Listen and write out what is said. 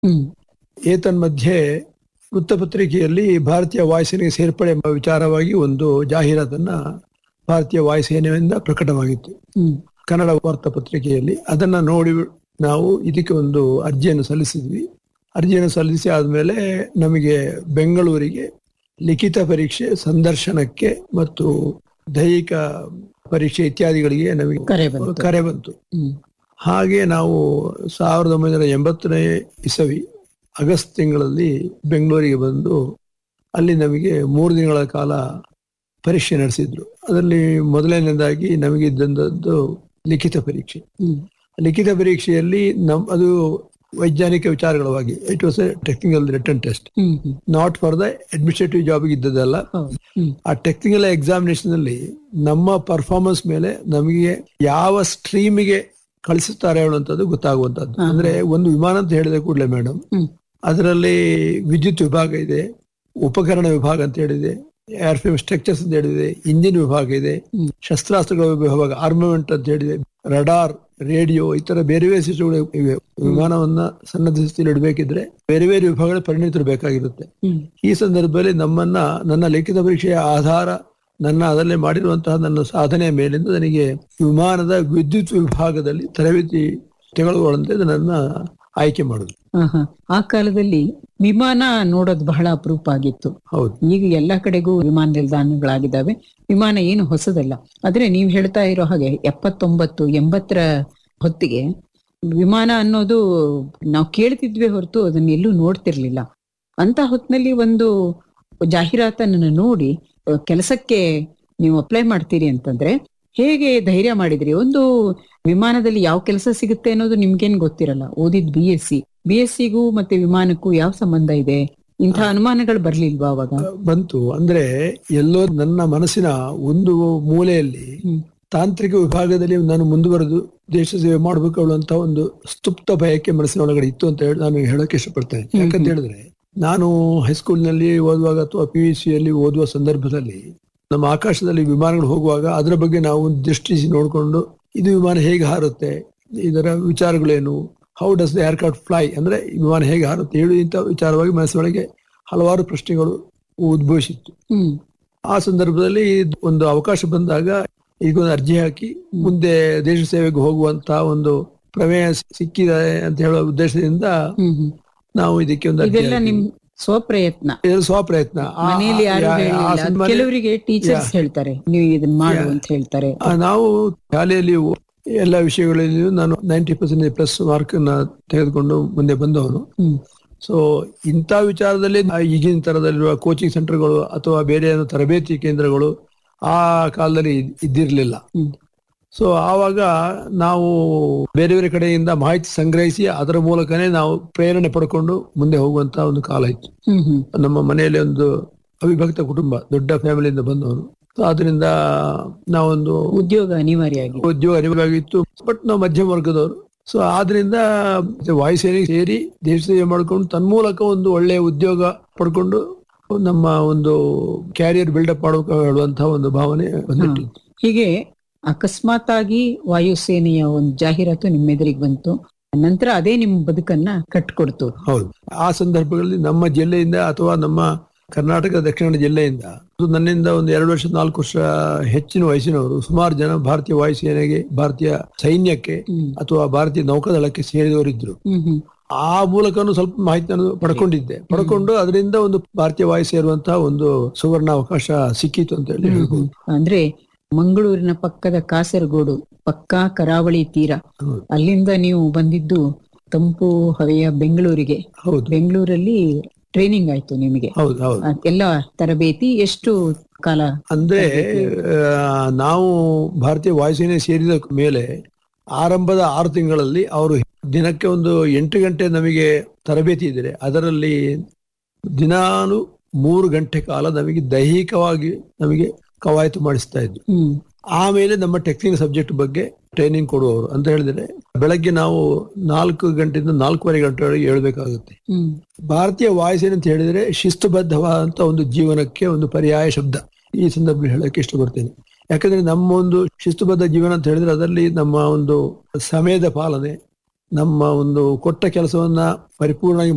ಹ್ಮ್ ಏತನ್ಮಧ್ಯೆ ವೃತ್ತಪತ್ರಿಕೆಯಲ್ಲಿ ಭಾರತೀಯ ವಾಯುಸೇನೆಗೆ ಸೇರ್ಪಡೆ ಎಂಬ ವಿಚಾರವಾಗಿ ಒಂದು ಜಾಹೀರಾತನ್ನ ಭಾರತೀಯ ವಾಯುಸೇನೆಯಿಂದ ಪ್ರಕಟವಾಗಿತ್ತು ಹ್ಮ್ ಕನ್ನಡ ವಾರ್ತಾಪತ್ರಿಕೆಯಲ್ಲಿ ಅದನ್ನ ನೋಡಿ ನಾವು ಇದಕ್ಕೆ ಒಂದು ಅರ್ಜಿಯನ್ನು ಸಲ್ಲಿಸಿದ್ವಿ ಅರ್ಜಿಯನ್ನು ಸಲ್ಲಿಸಿ ಆದ್ಮೇಲೆ ನಮಗೆ ಬೆಂಗಳೂರಿಗೆ ಲಿಖಿತ ಪರೀಕ್ಷೆ ಸಂದರ್ಶನಕ್ಕೆ ಮತ್ತು ದೈಹಿಕ ಪರೀಕ್ಷೆ ಇತ್ಯಾದಿಗಳಿಗೆ ನಮಗೆ ಕರೆ ಬಂತು ಕರೆ ಬಂತು ಹ್ಮ್ ಹಾಗೆ ನಾವು ಸಾವಿರದ ಒಂಬೈನೂರ ಎಂಬತ್ತನೇ ಇಸವಿ ಆಗಸ್ಟ್ ತಿಂಗಳಲ್ಲಿ ಬೆಂಗಳೂರಿಗೆ ಬಂದು ಅಲ್ಲಿ ನಮಗೆ ಮೂರು ದಿನಗಳ ಕಾಲ ಪರೀಕ್ಷೆ ನಡೆಸಿದ್ರು ಅದರಲ್ಲಿ ಮೊದಲನೇದಾಗಿ ನಮಗೆ ಇದ್ದಂಥದ್ದು ಲಿಖಿತ ಪರೀಕ್ಷೆ ಹ್ಮ್ ಲಿಖಿತ ಪರೀಕ್ಷೆಯಲ್ಲಿ ನಮ್ ಅದು ವೈಜ್ಞಾನಿಕ ವಿಚಾರಗಳವಾಗಿ it was a technical return test hmm hmm not for the administrative ಜಾಬ್ಗೆ ಇದ್ದದಲ್ಲ ಹೌದು ಹ್ಮ್ ಆ ಟೆಕ್ನಿಕಲ್ ಎಕ್ಸಾಮಿನೇಷನ್ ಅಲ್ಲಿ ನಮ್ಮ ಪರ್ಫಾರ್ಮೆನ್ಸ್ ಮೇಲೆ ನಮಗೆ ಯಾವ ಸ್ಟ್ರೀಮಿಗೆ ಕಳಿಸುತ್ತಾರೆ ಹೇಳುವಂಥದ್ದು ಗೊತ್ತಾಗುವಂತದ್ದು ಹಾ. ಅಂದ್ರೆ ಒಂದು ವಿಮಾನ ಅಂತ ಹೇಳಿದ ಕೂಡಲೇ ಮೇಡಮ್ ಹ್ಮ್ ಅದರಲ್ಲಿ ವಿದ್ಯುತ್ ವಿಭಾಗ ಇದೆ ಉಪಕರಣ ವಿಭಾಗ ಅಂತ ಹೇಳಿದೆ ಏರ್ಫ್ರೇಮ್ ಸ್ಟ್ರಕ್ಚರ್ಸ್ ಅಂತ ಹೇಳಿದೆ ಇಂಜಿನ್ ವಿಭಾಗ ಇದೆ ಹ್ಮ್. ಶಸ್ತ್ರಾಸ್ತ್ರಗಳ ವಿಭಾಗ ಆರ್ಮಮೆಂಟ್ ಅಂತ ಹೇಳಿದೆ ರಡಾರ್ ರೇಡಿಯೋ ಈ ತರ ಬೇರೆ ಬೇರೆ ಸಿಸ್ಟಮ್ಗಳು ಇವೆ ವಿಮಾನವನ್ನ ಸನ್ನದ್ಧ ಸ್ಥಿತಿಯಲ್ಲಿ ಇಡಬೇಕಿದ್ರೆ ಬೇರೆ ಬೇರೆ ವಿಭಾಗಗಳ ಪರಿಣಿತರು ಬೇಕಾಗಿರುತ್ತೆ ಹ್ಮ್ ಈ ಸಂದರ್ಭದಲ್ಲಿ ನಮ್ಮನ್ನ ನನ್ನ ಲಿಖಿತ ಪರೀಕ್ಷೆಯ ಆಧಾರ ನನ್ನ ಅದರಲ್ಲಿ ಮಾಡಿರುವಂತಹ ನನ್ನ ಸಾಧನೆಯ ಮೇಲಿಂದ ನನಗೆ ವಿಮಾನದ ವಿದ್ಯುತ್ ವಿಭಾಗದಲ್ಲಿ ತರಬೇತಿ ತೆಗೆದುಕೊಳ್ಳಂತೆ ನನ್ನ ಆಯ್ಕೆ ಮಾಡುದು ಆಹಾ. ಆ ಕಾಲದಲ್ಲಿ ವಿಮಾನ ನೋಡೋದು ಬಹಳ ಅಪರೂಪ ಆಗಿತ್ತು ಹೌದು ಈಗ ಎಲ್ಲಾ ಕಡೆಗೂ ವಿಮಾನ ನಿಲ್ದಾಣಗಳಾಗಿದ್ದಾವೆ ವಿಮಾನ ಏನು ಹೊಸದಲ್ಲ ಆದ್ರೆ ನೀವ್ ಹೇಳ್ತಾ ಇರೋ ಹಾಗೆ ಎಪ್ಪತ್ತೊಂಬತ್ತು ಎಂಬತ್ತರ ಹೊತ್ತಿಗೆ ವಿಮಾನ ಅನ್ನೋದು ನಾವು ಕೇಳ್ತಿದ್ವಿ ಹೊರತು ಅದನ್ನ ಎಲ್ಲೂ ನೋಡ್ತಿರ್ಲಿಲ್ಲ ಅಂತ ಹೊತ್ತಿನಲ್ಲಿ ಒಂದು ಜಾಹೀರಾತನ್ನ ನೋಡಿ ಅಹ್, ಕೆಲಸಕ್ಕೆ ನೀವು ಅಪ್ಲೈ ಮಾಡ್ತೀರಿ ಅಂತಂದ್ರೆ ಹೇಗೆ ಧೈರ್ಯ ಮಾಡಿದ್ರಿ ಒಂದು ವಿಮಾನದಲ್ಲಿ ಯಾವ ಕೆಲಸ ಸಿಗುತ್ತೆ ಅನ್ನೋದು ನಿಮ್ಗೇನ್ ಗೊತ್ತಿರಲ್ಲ ಓದಿದ್ B S C B S ಸಿಗೂ ಮತ್ತೆ ವಿಮಾನಕ್ಕೂ ಯಾವ ಸಂಬಂಧ ಇದೆ ಇಂಥ ಅನುಮಾನಗಳು ಬರ್ಲಿಲ್ವಾ ಅವಾಗ ಬಂತು ಅಂದ್ರೆ ಎಲ್ಲೋ ನನ್ನ ಮನಸ್ಸಿನ ಒಂದು ಮೂಲೆಯಲ್ಲಿ ಹ್ಮ್. ತಾಂತ್ರಿಕ ವಿಭಾಗದಲ್ಲಿ ನಾನು ಮುಂದುವರೆದು ದೇಶ ಸೇವೆ ಮಾಡಬೇಕು ಅನ್ನುವಂತ ಒಂದು ಸ್ತುಪ್ತ ಭಯಕ್ಕೆ ಮನಸ್ಸಿನ ಒಳಗಡೆ ಇತ್ತು ಅಂತ ಹೇಳಿ ನಾನು ಹೇಳಕ್ಕೆ ಇಷ್ಟಪಡ್ತೇನೆ ಹ್ಮ್, ಯಾಕಂತ ಹ್ಮ್. ಹೇಳಿದ್ರೆ ನಾನು ಹೈಸ್ಕೂಲ್ ನಲ್ಲಿ ಓದುವಾಗ ಅಥವಾ ಪಿ ಯು ಯಲ್ಲಿ ಓದುವ ಸಂದರ್ಭದಲ್ಲಿ ನಮ್ಮ ಆಕಾಶದಲ್ಲಿ ವಿಮಾನಗಳು ಹೋಗುವಾಗ ಅದರ ಬಗ್ಗೆ ನಾವು ಒಂದು ದೃಷ್ಟಿಸಿ ನೋಡಿಕೊಂಡು ಇದು ವಿಮಾನ ಹೇಗೆ ಹಾರುತ್ತೆ ಇದರ ವಿಚಾರಗಳೇನು how does the aircraft fly ಅಂದ್ರೆ ಈ ವಿಮಾನ ಹೇಗೆ ಹಾರುತ್ತೆ ಹೇಳು ಇಂಥ ವಿಚಾರವಾಗಿ ಮನಸ್ಸಿನೊಳಗೆ ಹಲವಾರು ಪ್ರಶ್ನೆಗಳು ಉದ್ಭವಿಸಿತ್ತು ಹ್ಮ್ ಆ ಸಂದರ್ಭದಲ್ಲಿ ಒಂದು ಅವಕಾಶ ಬಂದಾಗ ಈಗೊಂದು ಅರ್ಜಿ ಹಾಕಿ ಮುಂದೆ ದೇಶ ಸೇವೆಗೆ ಹೋಗುವಂತ ಒಂದು ಪ್ರಮೇಯ ಸಿಕ್ಕಿದೆ ಅಂತ ಹೇಳುವ ಉದ್ದೇಶದಿಂದ ಹ್ಮ್ ಹ್ಮ್ ನಾವು ಇದಕ್ಕೆ ಒಂದು ಅರ್ಜಿ ಇದೆಲ್ಲ ನಿಮ್ ಸ್ವಪ್ರಯತ್ನ ಹಾಕಿದ್ವಿ. ಇದು ಸ್ವಪ್ರಯತ್ನ ಆ- ಮನೆಯಲ್ಲಿ ಯಾರು ಆ- ಆ ಹೇಳಿಲ್ಲ ಸಂದರ್ಭದಲ್ಲಿ ಕೆಲವರಿಗೆ ಟೀಚರ್ಸ್ ಹೇಳ್ತಾರೆ ನೀವು ಇದನ್ನ ಮಾಡು ಅಂತ ಹೇಳ್ತಾರೆ ಆ, ನಾವು ಶಾಲೆಯಲ್ಲಿ ಎಲ್ಲ ವಿಷಯಗಳಲ್ಲಿಯೂ ನಾನು ನೈಂಟಿ ಪರ್ಸೆಂಟ್ ಪ್ಲಸ್ ಮಾರ್ಕ್ ನ ತೆಗೆದುಕೊಂಡು ಮುಂದೆ ಬಂದವನು ಹ್ಮ್ ಸೊ ಇಂಥ ವಿಚಾರದಲ್ಲಿ ಆ ಈಗಿನ ತರದಲ್ಲಿರುವ ಕೋಚಿಂಗ್ ಸೆಂಟರ್ಗಳು ಅಥವಾ ಬೇರೆ ಏನೋ ತರಬೇತಿ ಕೇಂದ್ರಗಳು ಆ ಕಾಲದಲ್ಲಿ ಇದ್- ಇದ್ದಿರ್ಲಿಲ್ಲ ಹ್ಮ್ ಸೊ ಆವಾಗ ನಾವು ಬೇರೆ ಬೇರೆ ಕಡೆಯಿಂದ ಮಾಹಿತಿ ಸಂಗ್ರಹಿಸಿ ಅದರ ಮೂಲಕನೇ ನಾವು ಪ್ರೇರಣೆ ಪಡ್ಕೊಂಡು ಮುಂದೆ ಹೋಗುವಂತ ಒಂದು ಕಾಲ ಇತ್ತು ಹ್ಮ್ ಹ್ಮ್ ನಮ್ಮ ಮನೆಯಲ್ಲಿ ಒಂದು ಅವಿಭಕ್ತ ಕುಟುಂಬ ದೊಡ್ಡ ಫ್ಯಾಮಿಲಿಯಿಂದ ಬಂದವನು ಸೊ ಅದರಿಂದ ನಾವೊಂದು ಉದ್ಯೋಗ ಅನಿವಾರ್ಯ ಆಗಿದೆ ಉದ್ಯೋಗ ಅನಿವಾರ್ಯವಾಗಿತ್ತು ಬಟ್ ನಾವು ಮಧ್ಯಮ ವರ್ಗದವರು ಸೊ ಆದ್ರಿಂದ ವಾಯುಸೇನೆಗೆ ಸೇರಿ ದೇಶ ಸೇವೆ ಮಾಡ್ಕೊಂಡು ತನ್ಮೂಲಕ ಒಂದು ಒಳ್ಳೆಯ ಉದ್ಯೋಗ ಪಡ್ಕೊಂಡು ನಮ್ಮ ಒಂದು ಕ್ಯಾರಿಯರ್ ಬಿಲ್ಡಪ್ ಮಾಡೋಕೆ ಹೇಳುವಂತಹ ಒಂದು ಭಾವನೆ ಬಂದಿಟ್ಟಿತ್ತು ಹೀಗೆ ಅಕಸ್ಮಾತ್ ಆಗಿ ವಾಯುಸೇನೆಯ ಒಂದು ಜಾಹೀರಾತು ನಿಮ್ಮೆದುರಿಗೆ ಬಂತು ನಂತರ ಅದೇ ನಿಮ್ ಬದುಕನ್ನ ಕಟ್ಕೊಡ್ತು ಹೌದು ಆ ಸಂದರ್ಭಗಳಲ್ಲಿ ನಮ್ಮ ಜಿಲ್ಲೆಯಿಂದ ಅಥವಾ ನಮ್ಮ ಕರ್ನಾಟಕ ದಕ್ಷಿಣ ಕನ್ನಡ ಜಿಲ್ಲೆಯಿಂದ ಅದು ನನ್ನಿಂದ ಒಂದು ಎರಡು ವರ್ಷ ನಾಲ್ಕು ವರ್ಷ ಹೆಚ್ಚಿನ ವಯಸ್ಸಿನವರು ಸುಮಾರು ಜನ ಭಾರತೀಯ ವಾಯುಸೇನೆಗೆ ಭಾರತೀಯ ಸೈನ್ಯಕ್ಕೆ ಹ್ಮ್ ಅಥವಾ ಭಾರತೀಯ ನೌಕಾದಳಕ್ಕೆ ಸೇರಿದವರಿದ್ರು ಹ್ಮ್ ಹ್ಮ್ ಆ ಮೂಲಕನೂ ಸ್ವಲ್ಪ ಮಾಹಿತಿ ನಾನು ಪಡ್ಕೊಂಡಿದ್ದೆ ಪಡ್ಕೊಂಡು ಅದರಿಂದ ಒಂದು ಭಾರತೀಯ ವಾಯು ಸೇರುವಂತಹ ಒಂದು ಸುವರ್ಣ ಅವಕಾಶ ಸಿಕ್ಕಿತು ಅಂತ ಹೇಳಿ ಹೇಳ್ಬೋದು ಅಂದ್ರೆ ಮಂಗಳೂರಿನ ಪಕ್ಕದ ಕಾಸರಗೋಡು ಪಕ್ಕಾ ಕರಾವಳಿ ತೀರ ಹೌದು. ಅಲ್ಲಿಂದ ನೀವು ಬಂದಿದ್ದು ತಂಪು ಹವೆಯ ಬೆಂಗಳೂರಿಗೆ ಹೌದು ಬೆಂಗಳೂರಲ್ಲಿ ಟ್ರೈನಿಂಗ್ ಆಯ್ತು ನಿಮಗೆ ಹೌದು ಹೌದು ಅದ್ ಎಲ್ಲ ತರಬೇತಿ ಎಷ್ಟು ಕಾಲ ಅಂದ್ರೆ ಆ, ನಾವು ಭಾರತೀಯ ವಾಯುಸೇನೆ ಸೇರಿದ ಮೇಲೆ ಆರಂಭದ ಆರು ತಿಂಗಳಲ್ಲಿ ಅವರು ದಿನಕ್ಕೆ ಒಂದು ಎಂಟು ಗಂಟೆ ನಮಗೆ ತರಬೇತಿ ಇದ್ರೆ ಅದರಲ್ಲಿ ದಿನಾನು ಮೂರು ಗಂಟೆ ಕಾಲ ನಮಗೆ ದೈಹಿಕವಾಗಿ ನಮಗೆ ಕವಾಯತು ಮಾಡಿಸ್ತಾ ಇದ್ರು ಹ್ಮ್ ಆಮೇಲೆ ನಮ್ಮ ಟೆಕ್ನಿಕಲ್ ಸಬ್ಜೆಕ್ಟ್ ಬಗ್ಗೆ ಟ್ರೈನಿಂಗ್ ಕೊಡುವವರು ಅಂತ ಹೇಳಿದ್ರೆ ಬೆಳಗ್ಗೆ ನಾವು ನಾಲ್ಕು ಗಂಟೆಯಿಂದ ನಾಲ್ಕೂವರೆ ಗಂಟೆವರೆಗೆ ಹೇಳ್ಬೇಕಾಗುತ್ತೆ ಹ್ಮ್ ಭಾರತೀಯ ವಾಯುಸೇನೆ ಅಂತ ಹೇಳಿದ್ರೆ ಶಿಸ್ತುಬದ್ಧವಾದಂತ ಒಂದು ಜೀವನಕ್ಕೆ ಒಂದು ಪರ್ಯಾಯ ಶಬ್ದ ಈ ಸಂದರ್ಭದಲ್ಲಿ ಹೇಳಕ್ಕೆ ಇಷ್ಟಪಡ್ತೇನೆ ಯಾಕಂದ್ರೆ ನಮ್ಮ ಒಂದು ಶಿಸ್ತುಬದ್ಧ ಜೀವನ ಅಂತ ಹೇಳಿದ್ರೆ ಅದರಲ್ಲಿ ನಮ್ಮ ಒಂದು ಸಮಯದ ಪಾಲನೆ ನಮ್ಮ ಒಂದು ಕೊಟ್ಟ ಕೆಲಸವನ್ನ ಪರಿಪೂರ್ಣವಾಗಿ